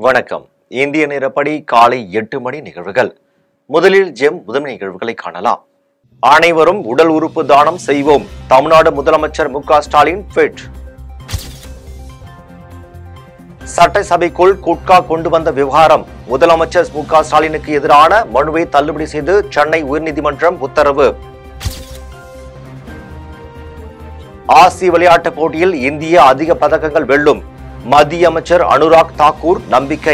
வணக்கம் இந்திய நேரப்படி காலை எட்டு மணி நிகழ்வுகள் முதலில் ஜெம் முதன்மை நிகழ்வுகளை காணலாம் அனைவரும் உடல் உறுப்பு தானம் செய்வோம் தமிழ்நாடு முதலமைச்சர் மு க ஸ்டாலின் ட்வீட் சட்டசபைக்குள் குட்கா கொண்டு வந்த விவகாரம் முதலமைச்சர் மு க ஸ்டாலினுக்கு எதிரான மனுவை தள்ளுபடி செய்து சென்னை உயர்நீதிமன்றம் உத்தரவு ஆசிய விளையாட்டுப் போட்டியில் இந்தியா அதிக பதக்கங்கள் வெல்லும் மத்திய அமைச்சர் அனுராக் தாக்கூர் நம்பிக்கை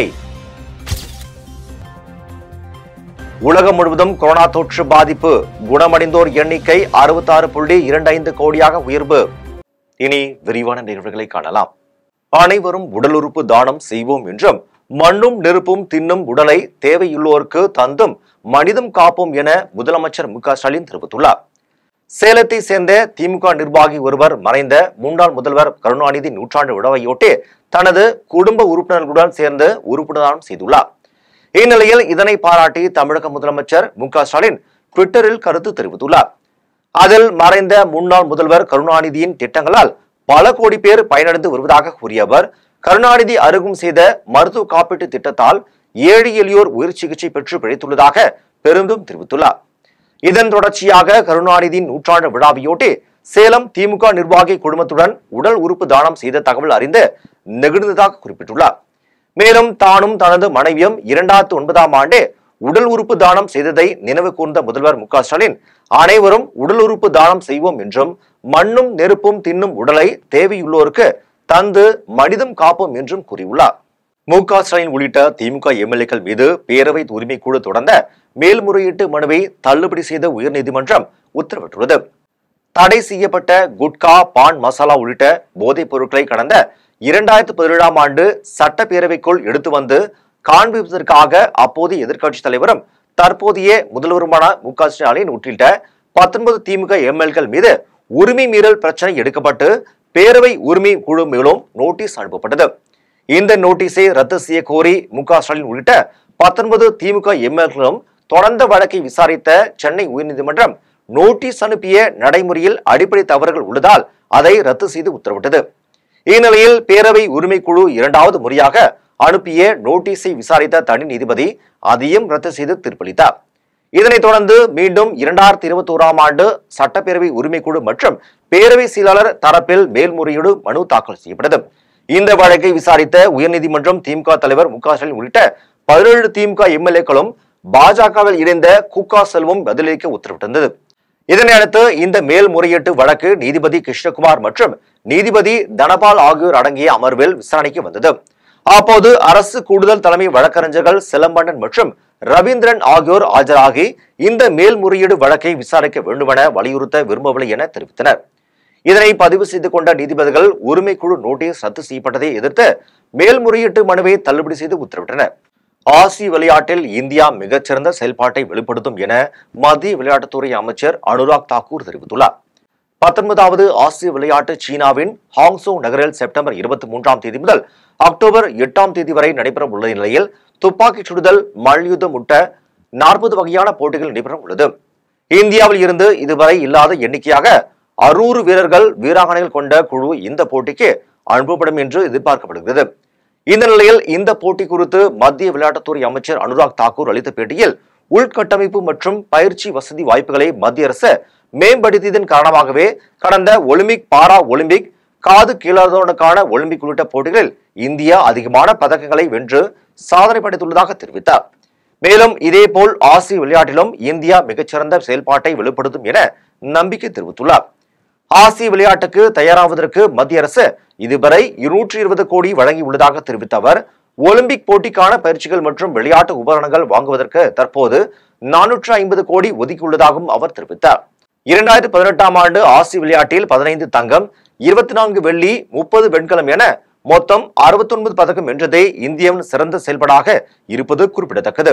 உலகம் முழுவதும் கொரோனா தொற்று பாதிப்பு குணமடைந்தோர் எண்ணிக்கை அறுபத்தாறு புள்ளி இரண்டு ஐந்து கோடியாக உயர்வு இனி விரிவான நிகழ்வுகளை காணலாம் அனைவரும் உடல் உறுப்பு தானம் செய்வோம் என்றும் மண்ணும் நெருப்பும் தின்னும் உடலை தேவையுள்ளோருக்கு தந்தும் மனிதம் காப்போம் என முதலமைச்சர் மு க ஸ்டாலின் தெரிவித்துள்ளார் சேலத்தை சேர்ந்த திமுக நிர்வாகி ஒருவர் மறைந்த முன்னாள் முதல்வர் கருணாநிதி நூற்றாண்டு விழாவையொட்டி தனது குடும்ப உறுப்பினர்களுடன் சேர்ந்து உறுப்பினர் தானம் செய்துள்ளார் இந்நிலையில் இதனை பாராட்டி தமிழக முதலமைச்சர் மு க ஸ்டாலின் ட்விட்டரில் கருத்து தெரிவித்துள்ளார் அதில் மறைந்த முன்னாள் முதல்வர் கருணாநிதியின் திட்டங்களால் பல கோடி பேர் பயனடைந்து வருவதாக கூறிய அவர் கருணாநிதி அருகும் செய்த மருத்துவ காப்பீட்டு திட்டத்தால் ஏழை எளியோர் உயிர் சிகிச்சை பெற்று பிழைத்துள்ளதாக பெருந்தும் தெரிவித்துள்ளார் இதன் தொடர்ச்சியாக கருணாநிதியின் நூற்றாண்டு விழாவையொட்டி சேலம் திமுக நிர்வாகி குடும்பத்துடன் உடல் உறுப்பு தானம் செய்த தகவல் அறிந்து நெகிழ்ந்ததாக குறிப்பிட்டுள்ளார் மேலும் தானும் தனது மனைவியும் இரண்டாயிரத்து ஒன்பதாம் ஆண்டு உடல் உறுப்பு தானம் செய்ததை நினைவு கூர்ந்த முதல்வர் மு க ஸ்டாலின் அனைவரும் உடல் உறுப்பு தானம் செய்வோம் என்றும் மண்ணும் நெருப்பும் தின்னும் உடலை தேவையுள்ளோருக்கு தந்து மனிதம் காப்போம் என்றும் கூறியுள்ளார் மு க ஸ்டாலின் உள்ளிட்ட திமுக எம்எல்ஏக்கள் மீது பேரவை உரிமை குழு தொடர்ந்த மேல்முறையீட்டு மனுவை தள்ளுபடி செய்த உயர்நீதிமன்றம் உத்தரவிட்டுள்ளது தடை செய்யப்பட்ட குட்கா பான் மசாலா உள்ளிட்ட போதைப் பொருட்களை கடந்த இரண்டாயிரத்து பதினேழாம் ஆண்டு சட்டப்பேரவைக்குள் எடுத்து வந்து காண்பிப்பதற்காக அப்போதைய எதிர்க்கட்சித் தலைவரும் தற்போதைய முதல்வருமான மு க ஸ்டாலின் உள்ளிட்ட பத்தொன்பது திமுக எம்எல்கள் மீது உரிமை மீறல் பிரச்சனை எடுக்கப்பட்டு பேரவை உரிமை குழு மூலம் நோட்டீஸ் அனுப்பப்பட்டது இந்த நோட்டீஸை ரத்து செய்ய கோரி மு க ஸ்டாலின் உள்ளிட்ட பத்தொன்பது திமுக எம்எல்களும் தொடர்ந்த வழக்கை விசாரித்த சென்னை உயர்நீதிமன்றம் நோட்டீஸ் அனுப்பிய நடைமுறையில் அடிப்படை தவறுகள் உள்ளதால் அதை ரத்து செய்து உத்தரவிட்டது இந்நிலையில் பேரவை உரிமைக்குழு இரண்டாவது முறையாக அனுப்பிய நோட்டீஸை விசாரித்த தனி நீதிபதி அதையும் ரத்து செய்து தீர்ப்பளித்தார் இதனைத் தொடர்ந்து மீண்டும் இரண்டாயிரத்தி இருபத்தி ஓராம் ஆண்டு சட்டப்பேரவை உரிமைக்குழு மற்றும் பேரவை செயலாளர் தரப்பில் மேல்முறையீடு மனு தாக்கல் செய்யப்பட்டது இந்த வழக்கை விசாரித்த உயர்நீதிமன்றம் திமுக தலைவர் மு க ஸ்டாலின் உள்ளிட்ட பதினேழு திமுக எம்எல்ஏக்களும் பாஜகவில் இணைந்த குக்கா செல்வம் பதிலளிக்க உத்தரவிட்டிருந்தது இதனை அடுத்து இந்த மேல்முறையீட்டு வழக்கு நீதிபதி கிருஷ்ணகுமார் மற்றும் நீதிபதி தனபால் ஆகியோர் அடங்கிய அமர்வில் விசாரணைக்கு வந்தது அப்போது அரசு கூடுதல் தலைமை வழக்கறிஞர்கள் சிலம்பண்ணன் மற்றும் ரவீந்திரன் ஆகியோர் ஆஜராகி இந்த மேல்முறையீடு வழக்கை விசாரிக்க வேண்டுமென வலியுறுத்த விரும்பவில்லை என தெரிவித்தனர் இதனை பதிவு செய்து கொண்ட நீதிபதிகள் உரிமைக்குழு நோட்டீஸ் ரத்து செய்யப்பட்டதை எதிர்த்து மேல்முறையீட்டு மனுவை தள்ளுபடி செய்து உத்தரவிட்டனர் ஆசிய விளையாட்டில் இந்தியா மிகச்சிறந்த செயல்பாட்டை வெளிப்படுத்தும் என மத்திய விளையாட்டுத்துறை அமைச்சர் அனுராக் தாக்கூர் தெரிவித்துள்ளார் பத்தொன்பதாவது ஆசிய விளையாட்டு சீனாவின் ஹாங்சோ நகரில் செப்டம்பர் இருபத்தி மூன்றாம் தேதி முதல் அக்டோபர் எட்டாம் தேதி வரை நடைபெற உள்ள நிலையில் துப்பாக்கிச் சுடுதல் மல்யுத்தம் உட்பட நாற்பது வகையான போட்டிகள் நடைபெற உள்ளது இந்தியாவில் இருந்து இதுவரை இல்லாத எண்ணிக்கையாக அறுநூறு வீரர்கள் வீராங்கனைகள் கொண்ட குழு இந்த போட்டிக்கு அனுப்பப்படும் என்று எதிர்பார்க்கப்படுகிறது இந்த நிலையில் இந்த போட்டி குறித்து மத்திய விளையாட்டுத்துறை அமைச்சர் அனுராக் தாக்கூர் அளித்த பேட்டியில் உள்கட்டமைப்பு மற்றும் பயிற்சி வசதி வாய்ப்புகளை மத்திய அரசு மேம்படுத்தியதன் காரணமாகவே கடந்த ஒலிம்பிக் பாரா ஒலிம்பிக் காது கீழாதவனுக்கான ஒலிம்பிக் உள்ளிட்ட போட்டிகளில் இந்தியா அதிகமான பதக்கங்களை வென்று சாதனை படைத்துள்ளதாக தெரிவித்தார் மேலும் இதேபோல் ஆசிய விளையாட்டிலும் இந்தியா மிகச்சிறந்த செயல்பாட்டை வெளிப்படுத்தும் என நம்பிக்கை தெரிவித்துள்ளார் ஆசிய விளையாட்டுக்கு தயாராவதற்கு மத்திய அரசு இதுவரை இருநூற்றி இருபது கோடி வழங்கியுள்ளதாக தெரிவித்த அவர் ஒலிம்பிக் போட்டிக்கான பயிற்சிகள் மற்றும் விளையாட்டு உபகரணங்கள் வாங்குவதற்கு தற்போது நானூற்று ஐம்பது கோடி ஒதுக்கியுள்ளதாகவும் அவர் தெரிவித்தார் இரண்டாயிரத்தி பதினெட்டாம் ஆண்டு ஆசிய விளையாட்டில் பதினைந்து தங்கம் இருபத்தி நான்கு வெள்ளி முப்பது வெண்கலம் என மொத்தம் அறுபத்தொன்பது பதக்கம் வென்றதே இந்தியாவின் சிறந்த செயல்பாடாக இருப்பது குறிப்பிடத்தக்கது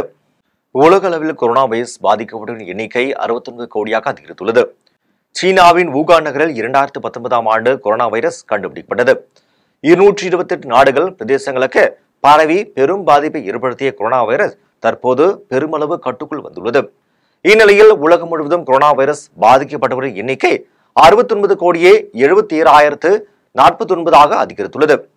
உலக அளவில் கொரோனா வைரஸ் பாதிக்கப்பட்டவரின் எண்ணிக்கை அறுபத்தொன்பது கோடியாக அதிகரித்துள்ளது சீனாவின் வூகான் நகரில் இரண்டாயிரத்து பத்தொன்பதாம் ஆண்டு கொரோனா வைரஸ் கண்டுபிடிக்கப்பட்டது இருநூற்றி இருபத்தி எட்டு நாடுகள் பிரதேசங்களுக்கு பரவி பெரும் பாதிப்பை ஏற்படுத்திய கொரோனா வைரஸ் தற்போது பெருமளவு கட்டுக்குள் வந்துள்ளது இந்நிலையில் உலகம் முழுவதும் கொரோனா வைரஸ் பாதிக்கப்பட்டவரின் எண்ணிக்கை அறுபத்தி ஒன்பது கோடியே எழுபத்தி ஏழாயிரத்து நாற்பத்தி ஒன்பதாக அதிகரித்துள்ளது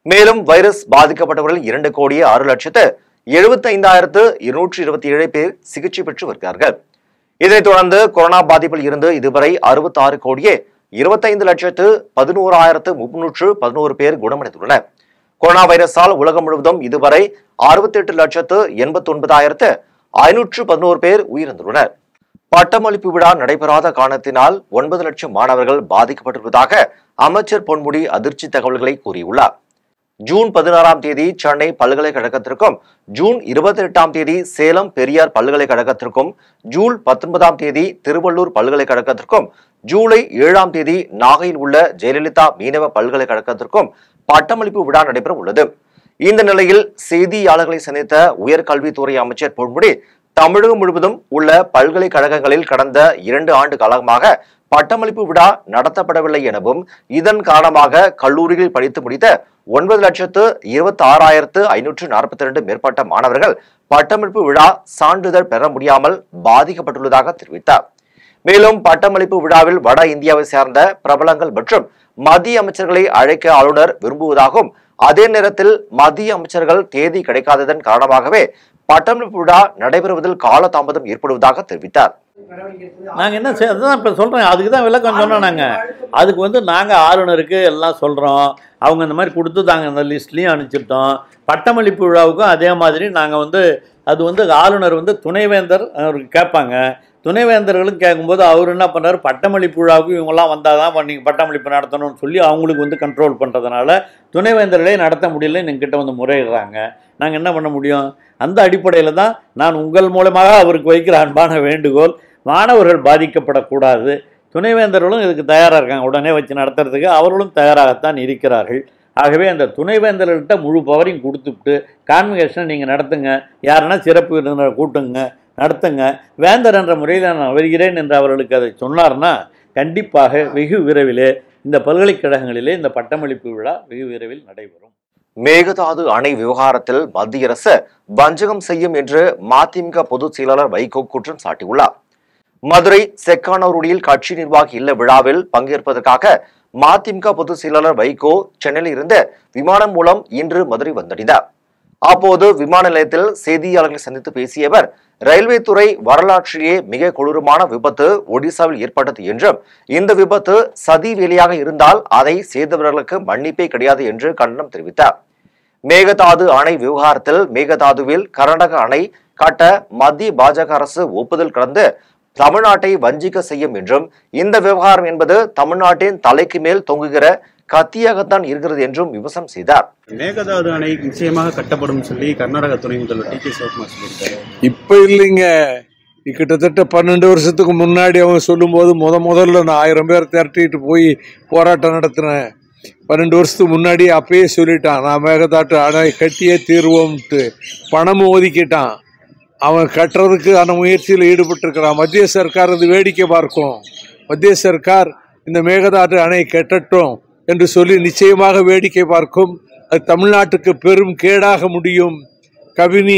மேலும் வைரஸ் பாதிக்கப்பட்டவர்கள் இரண்டு கோடியே ஆறு லட்சத்து எழுபத்தி ஐந்தாயிரத்து இருநூற்றி இருபத்தி ஏழு பேர் சிகிச்சை பெற்று வருகிறார்கள் இதனைத் தொடர்ந்து கொரோனா பாதிப்பில் இருந்து இதுவரை அறுபத்தி ஆறு கோடியே இருபத்தைந்து லட்சத்து பதினோராயிரத்து முன்னூற்று பதினோரு பேர் குணமடைந்துள்ளனர் கொரோனா வைரஸால் உலகம் முழுவதும் இதுவரை அறுபத்தி எட்டு லட்சத்து எண்பத்தி ஒன்பதாயிரத்து ஐநூற்று பதினோரு பேர் உயிரிழந்துள்ளனர் பட்டமளிப்பு விழா நடைபெறாத காரணத்தினால் ஒன்பது லட்சம் மாணவர்கள் பாதிக்கப்பட்டிருப்பதாக அமைச்சர் பொன்முடி அதிர்ச்சி தகவல்களை கூறியுள்ளார் ஜூன் பதினாறாம் தேதி சென்னை பல்கலைக்கழகத்திற்கும் ஜூன் இருபத்தி எட்டாம் தேதி சேலம் பெரியார் பல்கலைக்கழகத்திற்கும் ஜூன் பத்தொன்பதாம் தேதி திருவள்ளூர் பல்கலைக்கழகத்திற்கும் ஜூலை ஏழாம் தேதி நாகையில் உள்ள ஜெயலலிதா மீனவ பல்கலைக்கழகத்திற்கும் பட்டமளிப்பு விழா நடைபெற உள்ளது இந்த நிலையில் செய்தியாளர்களை சந்தித்த உயர்கல்வித்துறை அமைச்சர் பொன்முடி தமிழகம் முழுவதும் உள்ள பல்கலைக்கழகங்களில் கடந்த இரண்டு ஆண்டு காலமாக பட்டமளிப்பு விழா நடத்தப்படவில்லை எனவும் இதன் காரணமாக கல்லூரியில் படித்து முடித்த ஒன்பது லட்சத்து இருபத்தி ஆறாயிரத்து ஐநூற்று நாற்பத்தி ரெண்டு மேற்பட்ட மாணவர்கள் பட்டமளிப்பு விழா சான்றிதழ் பெற முடியாமல் பாதிக்கப்பட்டுள்ளதாக தெரிவித்தார் மேலும் பட்டமளிப்பு விழாவில் வட இந்தியாவை சேர்ந்த பிரபலங்கள் மற்றும் மத்திய அமைச்சர்களை அழைக்க ஆளுநர் விரும்புவதாகவும் அதே நேரத்தில் மத்திய அமைச்சர்கள் தேதி கிடைக்காததன் காரணமாகவே பட்டமளிப்பு விழா நடைபெறுவதில் காலதாமதம் ஏற்படுவதாக தெரிவித்தார் நாங்கள் என்ன செய் அதுதான் இப்போ சொல்கிறேன் அதுக்கு தான் விளக்கம் சொன்னோம் நாங்கள் அதுக்கு வந்து நாங்கள் ஆளுநருக்கு எல்லாம் சொல்கிறோம் அவங்க இந்த மாதிரி கொடுத்து தாங்க அந்த லிஸ்ட்லேயும் அனுப்பிச்சிட்டோம் பட்டமளிப்பு விழாவுக்கும் அதே மாதிரி நாங்கள் வந்து அது வந்து ஆளுநர் வந்து துணைவேந்தர் அவருக்கு கேட்பாங்க துணைவேந்தர்களும் கேட்கும்போது அவர் என்ன பண்ணுறாரு பட்டமளிப்பு விழாவுக்கு இவங்கெல்லாம் வந்தால் தான் நீங்கள் பட்டமளிப்பு நடத்தணும்னு சொல்லி அவங்களுக்கு வந்து கண்ட்ரோல் பண்ணுறதுனால துணைவேந்தர்களே நடத்த முடியல எங்ககிட்ட வந்து முறையிடுறாங்க நாங்கள் என்ன பண்ண முடியும் அந்த அடிப்படையில் தான் நான் உங்கள் மூலமாக அவருக்கு வைக்கிற அன்பான வேண்டுகோள் மாணவர்கள் பாதிக்கப்படக்கூடாது துணைவேந்தர்களும் இதுக்கு தயாராக இருக்காங்க உடனே வச்சு நடத்துறதுக்கு அவர்களும் தயாராகத்தான் இருக்கிறார்கள் ஆகவே அந்த துணைவேந்தர்கிட்ட முழு பவரையும் கொடுத்துவிட்டு கான்வகேஷனை நீங்கள் நடத்துங்க யாருன்னா சிறப்பு விருந்தினரை கூட்டுங்க நடத்துங்க வேந்தர் என்ற முறையில் நான் வருகிறேன் என்று அவர்களுக்கு அதை சொன்னார்னா கண்டிப்பாக வெகு விரைவிலே இந்த பல்கலைக்கழகங்களிலே இந்த பட்டமளிப்பு விழா வெகு விரைவில் நடைபெறும் மேகதாது அணை விவகாரத்தில் மத்திய அரசு வஞ்சகம் செய்யும் என்று மதிமுக பொதுச் செயலாளர் வைகோ குற்றம் சாட்டியுள்ளார் மதுரை செக்கானூருடியில் கட்சி நிர்வாகி இல்ல விழாவில் பங்கேற்பதற்காக மதிமுக பொதுச் செயலாளர் வைகோ சென்னையில் இருந்து விமானம் மூலம் இன்று மதுரை வந்தடைந்தார் அப்போது விமான நிலையத்தில் செய்தியாளர்களை சந்தித்து பேசிய அவர் ரயில்வே துறை வரலாற்றிலேயே மிக கொடூரமான விபத்து ஒடிசாவில் ஏற்பட்டது என்றும் இந்த விபத்து சதி வேலையாக இருந்தால் அதை செய்தவர்களுக்கு மன்னிப்பே கிடையாது என்று கண்டனம் தெரிவித்தார் மேகதாது அணை விவகாரத்தில் மேகதாதுவில் கர்நாடக அணை கட்ட மத்திய பாஜக அரசு ஒப்புதல் கடந்து தமிழ்நாட்டை வஞ்சிக்க செய்யும் என்றும் இந்த விவகாரம் என்பது தமிழ்நாட்டின் தலைக்கு மேல் தொங்குகிற கத்தியாகத்தான் இருக்கிறது என்றும் விமர்சனம் செய்தார் மேகதாது அணை நிச்சயமாக கட்டப்படும் சொல்லி கர்நாடக துணை முதல்வர் டி கே சிவகுமார் சொல்லியிருக்காரு இப்ப இல்லைங்க கிட்டத்தட்ட பன்னெண்டு வருஷத்துக்கு முன்னாடி அவங்க சொல்லும்போது முத முதல்ல நான் ஆயிரம் பேர் திரட்டிட்டு போய் போராட்டம் நடத்தினேன் பன்னெண்டு வருஷத்துக்கு முன்னாடி அப்பயே சொல்லிட்டான் நான் மேகதாட்டு அணை கட்டியே தீர்வோம்ட்டு பணமும் ஒதுக்கிட்டான் அவன் கட்டுறதுக்கு அந்த முயற்சியில் ஈடுபட்டிருக்கிறான் மத்திய சர்க்கார் அது வேடிக்கை பார்க்கும் மத்திய சர்க்கார் இந்த மேகதாட்டு அணை கட்டட்டும் என்று சொல்லி நிச்சயமாக வேடிக்கை பார்க்கும் அது தமிழ்நாட்டுக்கு பெரும் கேடாக முடியும் கபினி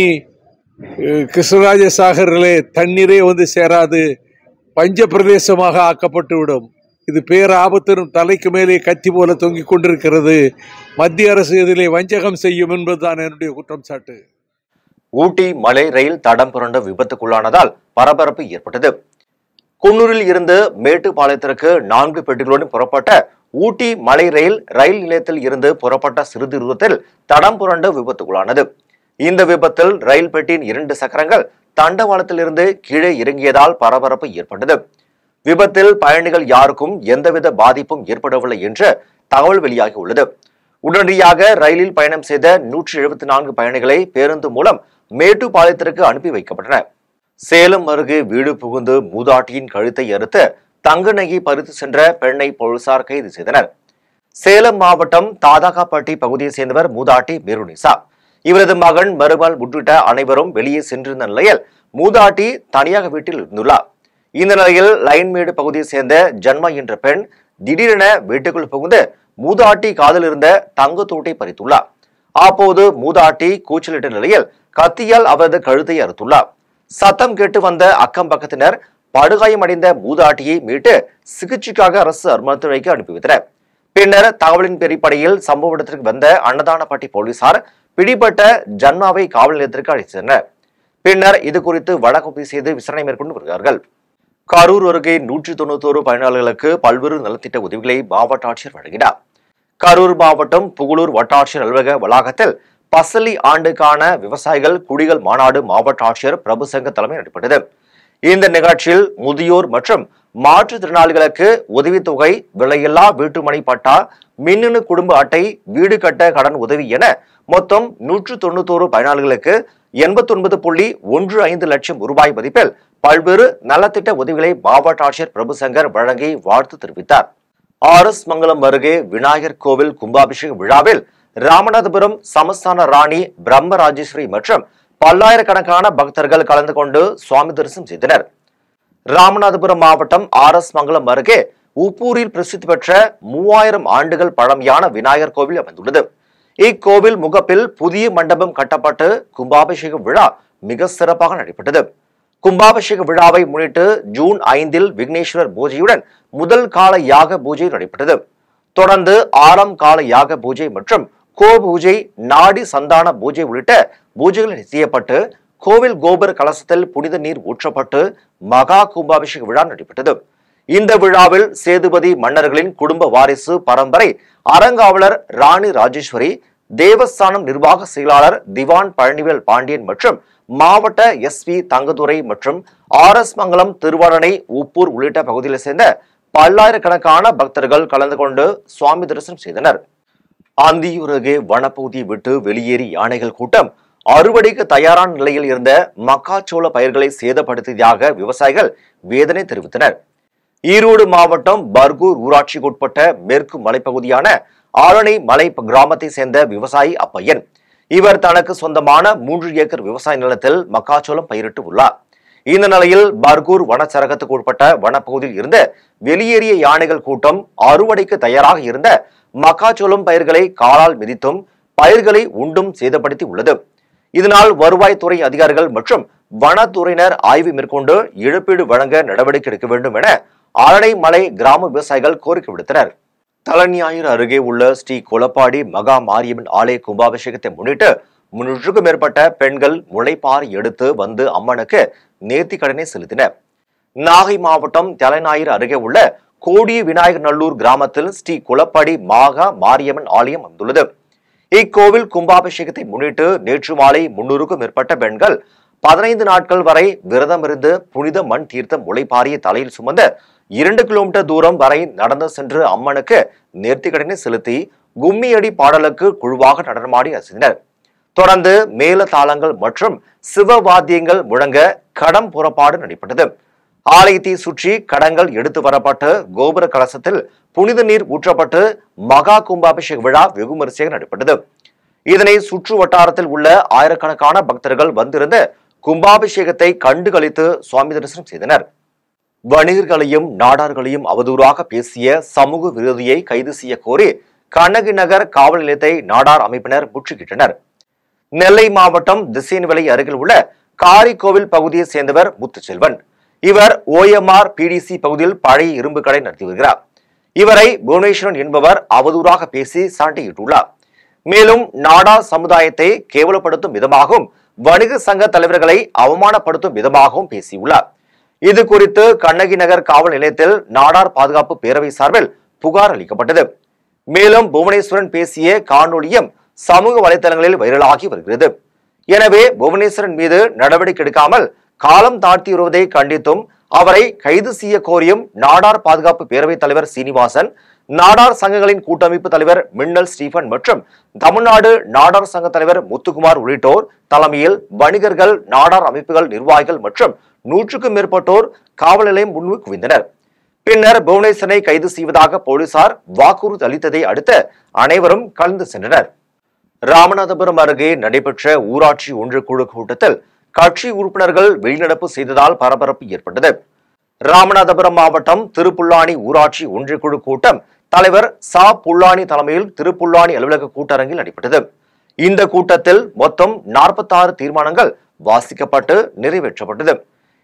அஹ், கிருஷ்ணராஜ சாகரிலே தண்ணீரே வந்து சேராது பஞ்ச பிரதேசமாக ஆக்கப்பட்டு விடும் இது பேராபத்தின் தலைக்கு மேலே கத்தி போல தொங்கிக் கொண்டிருக்கிறது மத்திய அரசு இதிலே வஞ்சகம் செய்யும் என்பதுதான் என்னுடைய குற்றம் சாட்டு ஊட்டி மலை ரயில் தடம் புரண்டு விபத்துக்குள்ளானதால் பரபரப்பு ஏற்பட்டது குன்னூரில் இருந்து மேட்டுப்பாளையத்திற்கு நான்கு பெட்டிகளுடன் புறப்பட்ட ஊட்டி மலை ரயில் ரயில் நிலையத்தில் இருந்து புறப்பட்ட சிறிது தூரத்தில் தடம் புரண்டு விபத்துக்குள்ளானது இந்த விபத்தில் ரயில் பெட்டியின் இரண்டு சக்கரங்கள் தண்டவாளத்திலிருந்து கீழே இறங்கியதால் பரபரப்பு ஏற்பட்டது விபத்தில் பயணிகள் யாருக்கும் எந்தவித பாதிப்பும் ஏற்படவில்லை என்று தகவல் வெளியாகியுள்ளது உடனடியாக ரயிலில் பயணம் செய்த நூற்றி எழுபத்தி நான்கு பயணிகளை பேருந்து மூலம் மேட்டுப்பாளையத்திற்கு அனுப்பி வைக்கப்பட்டன சேலம் அருகே வீடு புகுந்து மூதாட்டியின் கழுத்தை அறுத்து தங்க நகை பறித்து சென்ற பெண்ணை போலீசார் கைது செய்தனர் சேலம் மாவட்டம் தாதாகாப்பட்டி பகுதியைச் சேர்ந்தவர் மூதாட்டி மேருனிசா இவரது மகன் மருமகள் உள்ளிட்ட அனைவரும் வெளியே சென்றிருந்த நிலையில் மூதாட்டி தனியாக வீட்டில் இருந்துள்ளார் இந்த நிலையில் லைன்மேடு பகுதியைச் சேர்ந்த ஜன்மா என்ற பெண் திடீரென வீட்டுக்குள் புகுந்து மூதாட்டி காதில் இருந்த தங்கத்தூட்டை பறித்துள்ளார் அப்போது மூதாட்டி கூச்சலிட்ட நிலையில் கத்தியால் அவரது கழுத்தை அறுத்துள்ளார் சத்தம் கேட்டு வந்த அக்கம் பக்கத்தினர் படுகாயமடைந்த மூதாட்டியை மீட்டு சிகிச்சைக்காக அரசு மருத்துவமனைக்கு அனுப்பி வைத்தனர் பின்னர் தகவலின் அடிப்படையில் சம்பவ இடத்திற்கு வந்த அன்னதானப்பட்டி போலீசார் பிடிபட்ட ஜன்மாவை காவல் நிலையத்திற்கு அழைத்தனர் பின்னர் இது குறித்து வழக்கு பதிவு செய்து விசாரணை மேற்கொண்டு வருகிறார்கள் கரூர் அருகே நூற்றி தொண்ணூத்தோரு பயனாளிகளுக்கு பல்வேறு நலத்திட்ட உதவிகளை மாவட்ட ஆட்சியர் வழங்கினார் கரூர் மாவட்டம் புகழூர் வட்டாட்சியர் அலுவலக வளாகத்தில் பசலி ஆண்டுக்கான விவசாயிகள் குடிகள் மாநாடு மாவட்ட ஆட்சியர் பிரபுசங்க தலைமை நடைபெற்றது இந்த நிகழ்ச்சியில் முதியோர் மற்றும் மாற்றுத்திறனாளிகளுக்கு உதவித்தொகை விலையில்லா வீட்டுமனை பட்டா மின்னணு குடும்ப அட்டை வீடு கட்ட கடன் உதவி என மொத்தம் நூற்று தொண்ணூத்தோரு பயனாளிகளுக்கு எண்பத்தொன்பது புள்ளி ஒன்று ஐந்து லட்சம் ரூபாய் மதிப்பில் பல்வேறு நலத்திட்ட உதவிகளை மாவட்ட ஆட்சியர் பிரபுசங்கர் வழங்கி வாழ்த்து தெரிவித்தார் ஆர் எஸ் மங்கலம் அருகே விநாயகர் கோவில் கும்பாபிஷேக விழாவில் ராமநாதபுரம் சமஸ்தான ராணி பிரம்மராஜேஸ்வரி மற்றும் பல்லாயிரக்கணக்கான பக்தர்கள் கலந்து கொண்டு சுவாமி தரிசனம் செய்தனர் ராமநாதபுரம் மாவட்டம் ஆர் எஸ் மங்கலம் அருகே உப்பூரில் பிரசித்தி பெற்ற மூவாயிரம் ஆண்டுகள் பழமையான விநாயகர் கோவில் அமைந்துள்ளது இக்கோவில் முகப்பில் புதிய மண்டபம் கட்டப்பட்டு கும்பாபிஷேக விழா மிக சிறப்பாக நடைபெற்றது கும்பாபிஷேக விழாவை முன்னிட்டு ஜூன் ஐந்தில் விக்னேஸ்வரர் பூஜையுடன் முதல் கால யாக பூஜை நடைபெற்றது தொடர்ந்து ஆறாம் கால யாக பூஜை மற்றும் கோ பூஜை நாடி சந்தான பூஜை உள்ளிட்ட பூஜைகள் செய்யப்பட்டு கோவில் கோபுர கலசத்தில் புனித நீர் ஊற்றப்பட்டு மகா கும்பாபிஷேக விழா நடைபெற்றது இந்த விழாவில் சேதுபதி மன்னர்களின் குடும்ப வாரிசு பரம்பரை அறங்காவலர் ராணி ராஜேஸ்வரி தேவஸ்தானம் நிர்வாக செயலாளர் திவான் பழனிவேல் பாண்டியன் மற்றும் மாவட்ட எஸ்பி தங்கதுரை மற்றும் ஆர் எஸ் மங்கலம் திருவாரணை உப்பூர் உள்ளிட்ட பகுதிகளை சேர்ந்த பல்லாயிரக்கணக்கான பக்தர்கள் கலந்து கொண்டு சுவாமி தரிசனம் செய்தனர் அந்தியூர் அருகே வனப்பகுதியை விட்டு வெளியேறி யானைகள் கூட்டம் அறுவடைக்கு தயாரான நிலையில் இருந்த மக்காச்சோள பயிர்களை சேதப்படுத்தியதாக விவசாயிகள் வேதனை தெரிவித்தனர் ஈரோடு மாவட்டம் பர்கூர் ஊராட்சிக்கு உட்பட்ட மேற்கு மலைப்பகுதியான ஆரணை மலை கிராமத்தை சேர்ந்த விவசாயி அப்பையன் இவர் தனக்கு சொந்தமான மூன்று ஏக்கர் விவசாய நிலத்தில் மக்காச்சோளம் பயிரிட்டு உள்ளார் இந்த நிலையில் பர்கூர் வனச்சரகத்துக்கு உட்பட்ட வனப்பகுதியில் இருந்த வெளியேறிய யானைகள் கூட்டம் அறுவடைக்கு தயாராக இருந்த மக்காச்சோளம் பயிர்களை காலால் மிதித்தும் பயிர்களை உண்டும் சேதப்படுத்தி உள்ளது இதனால் வருவாய்த்துறை அதிகாரிகள் மற்றும் வனத்துறையினர் ஆய்வு மேற்கொண்டு இழப்பீடு வழங்க நடவடிக்கை எடுக்க வேண்டும் என ஆரணைமலை கிராம விவசாயிகள் கோரிக்கை விடுத்தனர் தலைஞாயிறு அருகே உள்ள ஸ்ரீ கொலப்பாடி மகா மாரியம்மன் ஆலய கும்பாபிஷேகத்தை முன்னிட்டு முன்னூற்றுக்கும் மேற்பட்ட பெண்கள் முளைப்பாறை எடுத்து வந்து அம்மனுக்கு நேர்த்தி கடனை செலுத்தினர் நாகை மாவட்டம் தலைஞாயிறு அருகே உள்ள கோடிய விநாயகர் நல்லூர் கிராமத்தில் ஸ்ரீ குளப்படி மாகா மாரியம்மன் ஆலயம் அமைந்துள்ளது இக்கோவில் கும்பாபிஷேகத்தை முன்னிட்டு நேற்று மாலை முன்னூறுக்கும் மேற்பட்ட பெண்கள் பதினைந்து நாட்கள் வரை விரதம் இருந்து புனித மண் தீர்த்தம் முளைப்பாரிய தலையில் சுமந்த இரண்டு கிலோமீட்டர் தூரம் வரை நடந்து சென்று அம்மனுக்கு நேர்த்திக்கடனை செலுத்தி கும்மியடி பாடலுக்கு குழுவாக நடனமாடி ரசித்தனர் தொடர்ந்து மேல தாளங்கள் மற்றும் சிவவாத்தியங்கள் முழங்க கடம் புறப்பாடு நடைபெற்றது ஆலயத்தை சுற்றி கடங்கள் எடுத்து வரப்பட்டு கோபுர கலசத்தில் புனித நீர் ஊற்றப்பட்டு மகா கும்பாபிஷேக விழா வெகுமரிசையாக நடைபெற்றது இதனை சுற்று வட்டாரத்தில் உள்ள ஆயிரக்கணக்கான பக்தர்கள் வந்திருந்து கும்பாபிஷேகத்தை கண்டு களித்து சுவாமி தரிசனம் செய்தனர் வணிகர்களையும் நாடார்களையும் அவதூறாக பேசிய சமூக விரோதியை கைது செய்ய கோரி கண்ணகி நகர் காவல் நிலையத்தை நாடார் அமைப்பினர் முற்றுகிட்டனர் நெல்லை மாவட்டம் திசையன்விலை அருகில் உள்ள காரிக்கோவில் பகுதியைச் சேர்ந்தவர் முத்துச்செல்வன் இவர் ஓஎம்ஆர் பிடிசி பகுதியில் பழைய இரும்பு கடை நடத்தி வருகிறார் இவரை புவனேஸ்வரன் என்பவர் அவதூறாக பேசி சாட்டியிட்டுள்ளார் மேலும் நாடார் சமுதாயத்தை கேவலப்படுத்தும் விதமாகவும் வணிக சங்க தலைவர்களை அவமானப்படுத்தும் விதமாகவும் பேசியுள்ளார் இது குறித்து கண்ணகி நகர் காவல் நிலையத்தில் நாடார் பாதுகாப்பு பேரவை சார்பில் புகார் அளிக்கப்பட்டது மேலும் புவனேஸ்வரன் பேசிய காணொளியும் சமூக வலைதளங்களில் வைரலாகி வருகிறது எனவே புவனேஸ்வரன் மீது நடவடிக்கை எடுக்காமல் காலம் தாழ்த்தி வருவதை கண்டித்தும் அவரை கைது செய்ய கோரியும் நாடார் பாதுகாப்பு பேரவைத் தலைவர் சீனிவாசன் நாடார் சங்கங்களின் கூட்டமைப்பு தலைவர் மின்னல் ஸ்டீபன் மற்றும் தமிழ்நாடு நாடார் சங்க தலைவர் முத்துக்குமார் உள்ளிட்டோர் தலைமையில் வணிகர்கள் நாடார் அமைப்புகள் நிர்வாகிகள் மற்றும் நூற்றுக்கும் மேற்பட்டோர் காவல் நிலையம் முன்பு குவிந்தனர் பின்னர் புவனேஸ்வரனை கைது செய்வதாக போலீசார் வாக்குறுதி அளித்ததை அடுத்து அனைவரும் கலந்து சென்றனர் ராமநாதபுரம் அருகே நடைபெற்ற ஊராட்சி ஒன்று குழு கூட்டத்தில் கட்சி உறுப்பினர்கள் வெளிநடப்பு செய்ததால் பரபரப்பு ஏற்பட்டது ராமநாதபுரம் மாவட்டம் திருப்புல்லானி ஊராட்சி ஒன்றியக்குழு கூட்டம் தலைவர் சா புல்லானி தலைமையில் திருப்புல்லானி அலுவலக கூட்டரங்கில் நடைபெற்றது இந்த கூட்டத்தில் மொத்தம் 46 தீர்மானங்கள் வாசிக்கப்பட்டு நிறைவேற்றப்பட்டது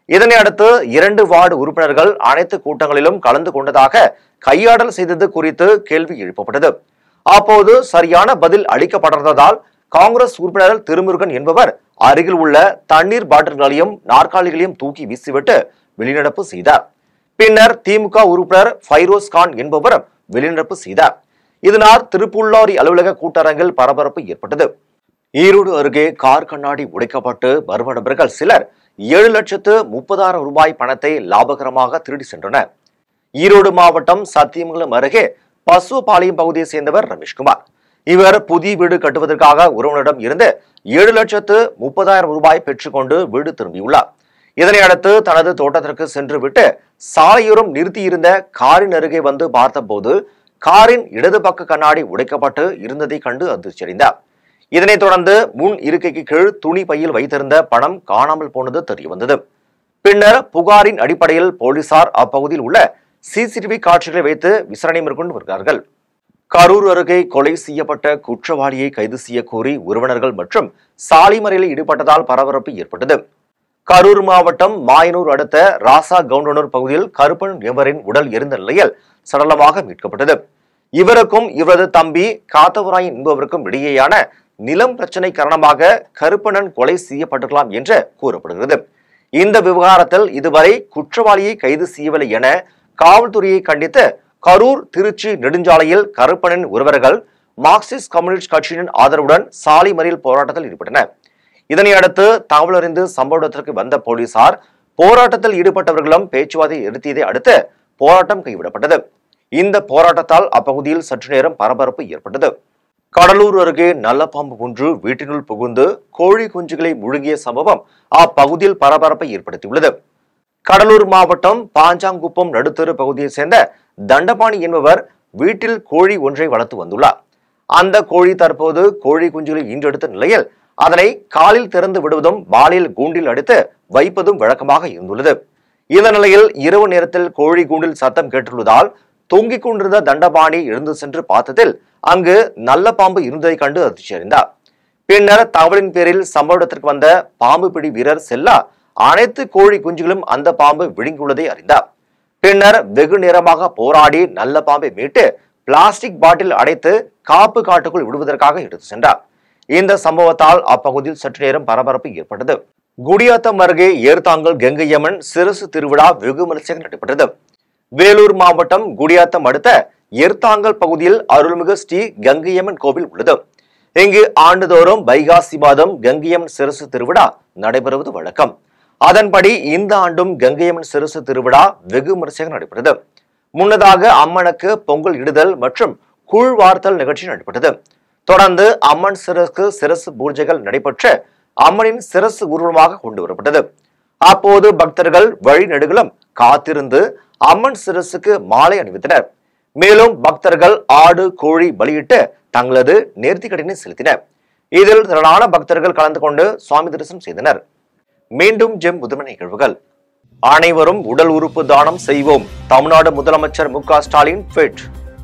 இதனை அடுத்து இரண்டு வார்டு உறுப்பினர்கள் அனைத்து கூட்டங்களிலும் கலந்து கொண்டதாக கையாடல் செய்தது குறித்து கேள்வி எழுப்பப்பட்டது அப்போது சரியான பதில் அளிக்கப்படாததால் காங்கிரஸ் உறுப்பினர் திருமுருகன் என்பவர் அருகில் உள்ள தண்ணீர் பாட்டில்களையும் நாற்காலிகளையும் தூக்கி வீசிவிட்டு வெளிநடப்பு செய்தார் பின்னர் திமுக உறுப்பினர் ஃபைரோஸ் கான் என்பவரும் வெளிநடப்பு செய்தார் இதனால் திருப்புல்லாரி அலுவலக கூட்டரங்கில் பரபரப்பு ஏற்பட்டது ஈரோடு அருகே கார் கண்ணாடி உடைக்கப்பட்டு மர்ம நபர்கள் சிலர் ஏழு லட்சத்து முப்பதாயிரம் ரூபாய் பணத்தை லாபகரமாக திருடி சென்றனர் ஈரோடு மாவட்டம் சத்தியமங்கலம் அருகே பசுபாளையம் பகுதியை சேர்ந்தவர் ரமேஷ்குமார் இவர் புதிய வீடு கட்டுவதற்காக உறவினரிடம் இருந்து ஏழு லட்சத்து முப்பதாயிரம் ரூபாய் பெற்றுக்கொண்டு வீடு திரும்பியுள்ளார் இதனை அடுத்து தனது தோட்டத்திற்கு சென்று விட்டு சாலையோரம் நிறுத்தியிருந்த காரின் அருகே வந்து பார்த்தபோது காரின் இடது பக்க கண்ணாடி உடைக்கப்பட்டு இருந்ததை கண்டு அதிர்ச்சியடைந்தார் இதனைத் தொடர்ந்து முன் இருக்கைக்கு கீழ் துணி பையில் வைத்திருந்த பணம் காணாமல் போனது தெரிய வந்தது பின்னர் புகாரின் அடிப்படையில் போலீசார் அப்பகுதியில் உள்ள சிசிடிவி காட்சிகளை வைத்து விசாரணை மேற்கொண்டு வருகிறார்கள் கரூர் அருகே கொலை செய்யப்பட்ட குற்றவாளியை கைது செய்ய கோரி உறவினர்கள் மற்றும் சாலை மறியலில் ஈடுபட்டதால் பரபரப்பு ஏற்பட்டது கரூர் மாவட்டம் மாயனூர் அடுத்த ராசா கவுண்டனூர் பகுதியில் கருப்பன் என்பவரின் உடல் இருந்த நிலையில் சடலமாக மீட்கப்பட்டது இவருக்கும் இவரது தம்பி காத்தவராயன் என்பவருக்கும் இடையேயான நிலம் பிரச்சனை காரணமாக கருப்பணன் கொலை செய்யப்பட்டிருக்கலாம் என்று கூறப்படுகிறது இந்த விவகாரத்தில் இதுவரை குற்றவாளியை கைது செய்யவில்லை என காவல்துறையை கண்டித்து கரூர் திருச்சி நெடுஞ்சாலையில் கருப்பனின் உறவர்கள் மார்க்சிஸ்ட் கம்யூனிஸ்ட் கட்சியின் ஆதரவுடன் சாலை மறியல் போராட்டத்தில் ஈடுபட்டனர் இதனை அடுத்து தகவல் அறிந்து சம்பவ இடத்திற்கு வந்த போலீசார் போராட்டத்தில் ஈடுபட்டவர்களும் பேச்சுவார்த்தை நிறுத்தியதை அடுத்து போராட்டம் கைவிடப்பட்டது இந்த போராட்டத்தால் அப்பகுதியில் சற்று நேரம் பரபரப்பு ஏற்பட்டது கடலூர் அருகே நல்லபாம்பு ஒன்று வீட்டினுள் புகுந்து கோழி குஞ்சுகளை முழுங்கிய சம்பவம் அப்பகுதியில் பரபரப்பை ஏற்படுத்தியுள்ளது கடலூர் மாவட்டம் பாஞ்சாங்குப்பம் நடுத்தெரு பகுதியைச் சேர்ந்த தண்டபாணி என்பவர் வீட்டில் கோழி ஒன்றை வளர்த்து வந்துள்ளார் அந்த கோழி தற்போது கோழி குஞ்சுகளை ஈன்றெடுத்த நிலையில் அதனை காலில் திறந்து விடுவதும் வாளில் கூண்டில் அடித்து வைப்பதும் வழக்கமாக இருந்துள்ளது இந்த நிலையில் இரவு நேரத்தில் கோழி கூண்டில் சத்தம் கேட்டுள்ளதால் தொங்கிக் கொண்டிருந்த தண்டபாணி எழுந்து சென்று பார்த்ததில் அங்கு நல்ல பாம்பு இருந்ததை கண்டு அதிர்ச்சியடைந்தார் பின்னர் தகவலின் பேரில் சம்பவ இடத்திற்கு வந்த பாம்பு பிடி வீரர் செல்லா அனைத்து கோழி குஞ்சுகளும் அந்த பாம்பு விழுங்கியுள்ளதை அறிந்தார் பின்னர் வெகு நேரமாக போராடி நல்ல பாம்பை மீட்டு பிளாஸ்டிக் பாட்டில் அடைத்து காப்பு காட்டுக்குள் விடுவதற்காக எடுத்து சென்றார் இந்த சம்பவத்தால் அப்பகுதியில் சற்று நேரம் பரபரப்பு ஏற்பட்டது குடியாத்தம் அருகே ஏர்தாங்கல் கங்கையம்மன் சிறுசு திருவிழா வெகு விமரிசையாக நடைபெற்றது வேலூர் மாவட்டம் குடியாத்தம் அடுத்த எர்த்தாங்கல் பகுதியில் அருள்மிகு ஸ்ரீ கங்கையம்மன் கோவில் உள்ளது இங்கு ஆண்டுதோறும் வைகாசி மாதம் கங்கையம்மன் சிறுசு திருவிழா நடைபெறுவது வழக்கம் அதன்படி இந்த ஆண்டும் கங்கையம்மன் சிறுசு திருவிழா வெகு விமரிசையாக நடைபெற்றது முன்னதாக அம்மனுக்கு பொங்கல் இடுதல் மற்றும் கூழ் வார்த்தல் நிகழ்ச்சி நடைபெற்றது தொடர்ந்து அம்மன் சிறகு சிரசு பூஜைகள் நடைபெற்று அம்மனின் சிரசு ஊர்வலமாக கொண்டு வரப்பட்டது அப்போது பக்தர்கள் வழி நெடுகிலும் காத்திருந்து அம்மன் சிரசுக்கு மாலை அணிவித்தனர் மேலும் பக்தர்கள் ஆடு கோழி பலியிட்டு தங்களது நேர்த்திக்கடனை செலுத்தினர் இதில் திரளான பக்தர்கள் கலந்து கொண்டு சுவாமி தரிசனம் செய்தனர் மீண்டும் ஜெம் புதுமை நிகழ்வுகள் அனைவரும் உடல் உறுப்பு தானம் செய்வோம் தமிழ்நாடு முதலமைச்சர் மு க ஸ்டாலின் ட்வீட்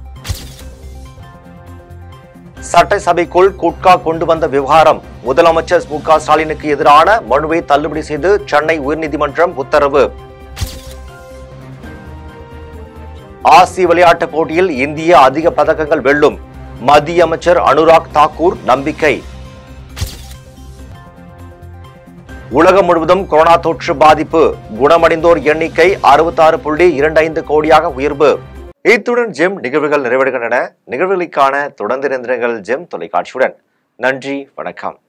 சட்டசபைக்குள் குட்கா கொண்டு வந்த விவகாரம் முதலமைச்சர் மு க ஸ்டாலினுக்கு எதிரான மனுவை தள்ளுபடி செய்து சென்னை உயர்நீதிமன்றம் உத்தரவு ஆசிய விளையாட்டுப் போட்டியில் இந்திய அதிக பதக்கங்கள் வெல்லும் மத்திய அமைச்சர் அனுராக் தாக்கூர் நம்பிக்கை உலகம் முழுவதும் கொரோனா தொற்று பாதிப்பு குணமடைந்தோர் எண்ணிக்கை அறுபத்தாறு புள்ளி இரண்டு ஐந்து கோடியாக உயர்வு இத்துடன் ஜெம் நிகழ்வுகள் நிறைவடைகின்றன நிகழ்வுகளுக்கான தொடர்ந்து இருந்திருங்கள் ஜெம் தொலைக்காட்சியுடன் நன்றி வணக்கம்